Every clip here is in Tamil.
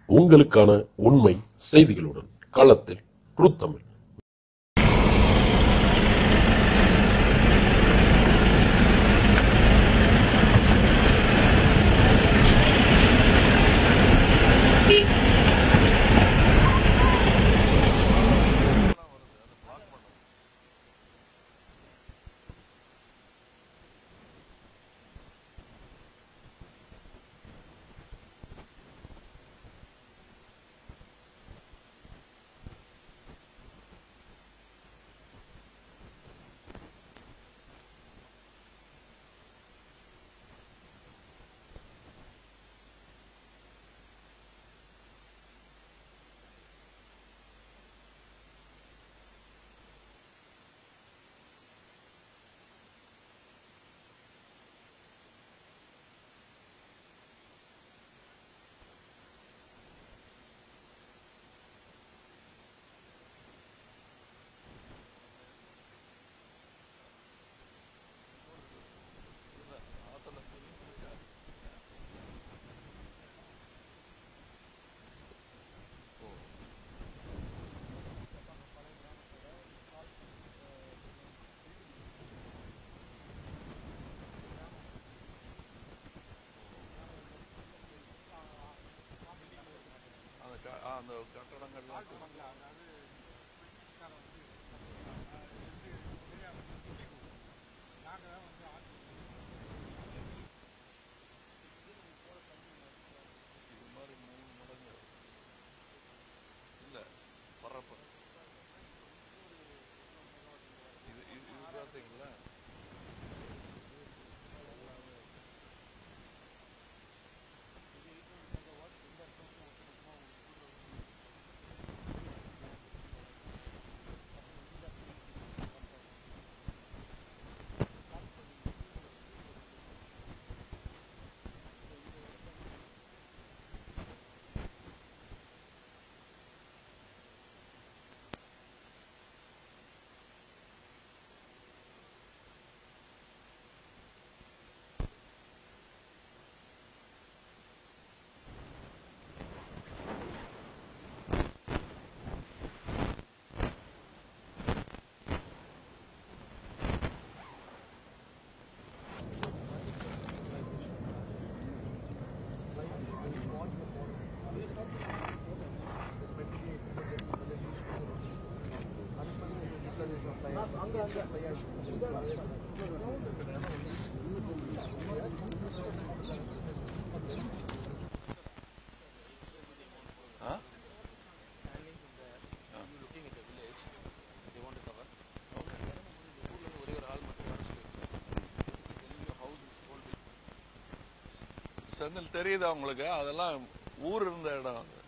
உங்களுக்கான உண்மை செய்திகளுடன் களத்தில் ட்ரூத் தமிழ் அந்த க- ஆ, அந்த கட்டடங்கள்லாம் இது மாதிரி மூணு மடங்கு இல்ல பரப்பு இது இது இது பார்த்தீங்களா ஆ looking at the village, they want to cover. Okay. ஊர்ல ஒரே ஒரு ஆள் மட்டும் வேலை சொல்லியிருக்காரு. Telling you how this whole will Senthil தெரியுதா உங்களுக்கு அதெல்லாம் ஊர் இருந்த இடம் அது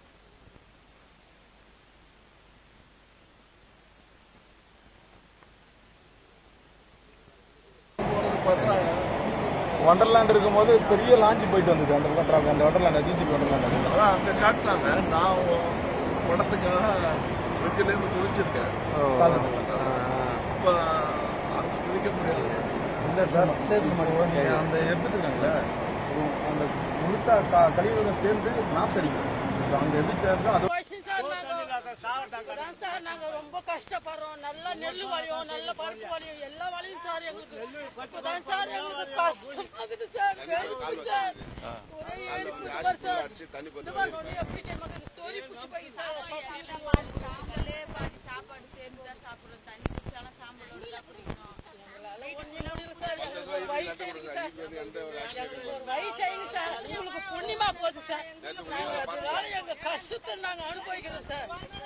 பார்த்தா வண்டர்லேண்ட் இருக்கும்போது பெரிய லான்ச் போயிட்டு வந்தது அந்த பக்கம் அந்த வண்டர்லேண்ட் டிஜிபி வண்டர்லேண்ட் அதான் அங்க காட்டினாங்க நான் படத்துக்காக ஃப்ரிட்ஜிலேருந்து குதிச்சிருக்கேன் இப்போ அங்க குதிக்க முடியாது இல்லை சார் நீங்கள் அந்த எடுத்துருக்காங்களே அந்த முழுசா க கழிவுகளை சேர்ந்து நாத்தடிக்கும் இப்போ அங்கே எதிர்த்தாருன்னா அது போயிடுச்சு சார் நாங்க அதான் சார் நாங்க ரொம்ப கஷ்டப்படுறோம் நல்ல நெல் வளையும் நல்ல பருப்பு வளையும் எல்லா வளையும் சார் எங்களுக்கு இப்பதான் சார் எங்களுக்கு கஷ்டமாகுது சார் வெறுப்பு சார் ஒரே ஏறி குதிப்பார் சார் இந்த மாதிரி ஒரே எப்படி நமக்கு சொறி பிடிச்சி போய் சார் சாப்பாடு பாதி சாப்பாடு சேர்ந்து தான் சாப்பிடுறோம் தண்ணி குடிச்சாலும் சாம்பாரோட தான் குடிக்கணும் அதெல்லாம் ஒண்ணும் முடியல சார் எங்களுக்கு ஒரு வயசு இருக்கு சார் எங்களுக்கு ஒரு வயசு ஆயிடுச்சு சார் உங்களுக்கு புண்ணியமா போகுது சார் நாங்க அதனால எங்க கஷ்டத்தை நாங்க அனுபவிக்கிறோம் சார்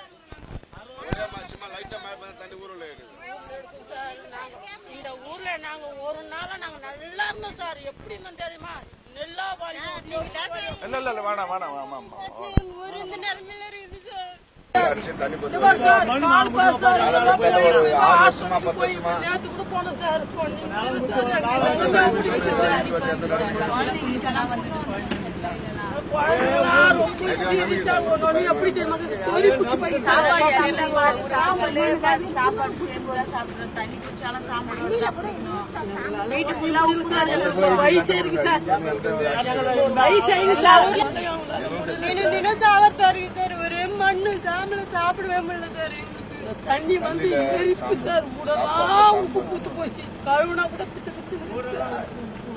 இருக்கும் சார். நாங்க இந்த ஊர்ல நாங்க ஒரு நாளா நாங்க நல்லா இருந்தோம் சார் எப்படி இருந்தோம் தெரியுமா நெல்லா வாழி இல்ல இல்ல இல்ல வேணாம் வேணாம் வேணாம் ஒரு இந்த நிலைமையில இருக்குது சார் இது பாரு சார், கால் பாரு சார், இதெல்லாம் போயிருக்கு. ஆஸ்பத்திரிக்கு போயிருக்கு. நேத்து கூட போனோம் சார். போனோம் சார், எங்களுக்கு வந்து சார், போயிட்டு சார். குழந்தைங்களாம் ரொம்ப சீரியஸா ஒண்ணு எப்படி தெரியுமா கோரி பிடிச்சி போய் சாப்பாடு சாப்பாடு பாதி சாப்பாடு சேர்ந்து தான் சாப்பிடுறோம் தண்ணி குடிச்சாலும் சாப்பாடு தான் குடிக்கணும் வீட்டுக்குள்ள சார் எங்களுக்கு ஒரு வயசு இருக்கு சார் எங்களுக்கு ஒரு வயசு ஆயிருக்கு சார் தினம் தினம் சாவர்த்தா இருக்கு சார் ஒரே மண்ணு சாம்பல சாப்பிடவே முடியல சார் எங்களுக்கு தண்ணி வந்து எரிப்பு சார் உடலாம் உப்பு பூத்து போச்சு கழுவுனா கூட பிசு பிசு இருக்கு சார்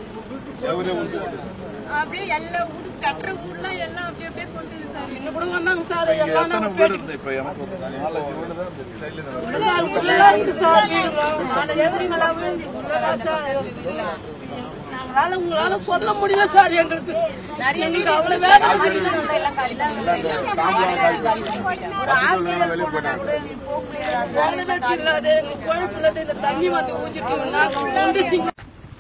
அப்படியே எல்லா வீடு கட்டுற வீடுலாம் எல்லாம் அப்படியே அப்படியே கொண்டு சார் இன்னும் கூட வந்தாங்க சார் எல்லாம் நாங்க வீடு பேட்டி இருந்து இப்ப எனக்கு ஒரு நாலஞ்சு வீடு தான் தெரியும் சைடுல இருந்து சார் உள்ளலாம் இருக்கு சார் வீடுங்க நாலு எதிரிங்களாம் விழுந்துச்சு உள்ளலாம் சார் எங்களுக்கு நாங்களால உங்களால சொல்ல முடியல சார் எங்களுக்கு எங்களுக்கு அவ்வளவு வேதனை ஒரு ஹாஸ்பிட்டல் போனா கூட எங்களுக்கு போக முடியாது வேலை வெட்டி இல்லாத எங்களுக்கு குழப்பு இல்லாத இந்த தண்ணி வந்து ஊஞ்சிட்டு நாங்க உண்டு சிங்க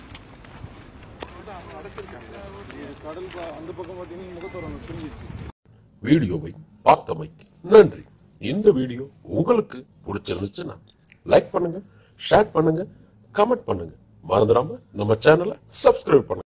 கடல் பா- அந்த பக்கம் பார்த்தீங்கன்னா முகத்தோரம் சுருங்கிச்சு வீடியோவை பார்த்தமைக்கு நன்றி இந்த வீடியோ உங்களுக்கு பிடிச்சிருந்துச்சுன்னா லைக் பண்ணுங்க ஷேர் பண்ணுங்க கமெண்ட் பண்ணுங்க மறந்துடாம நம்ம சேனலை சப்ஸ்கிரைப் பண்ணுங்க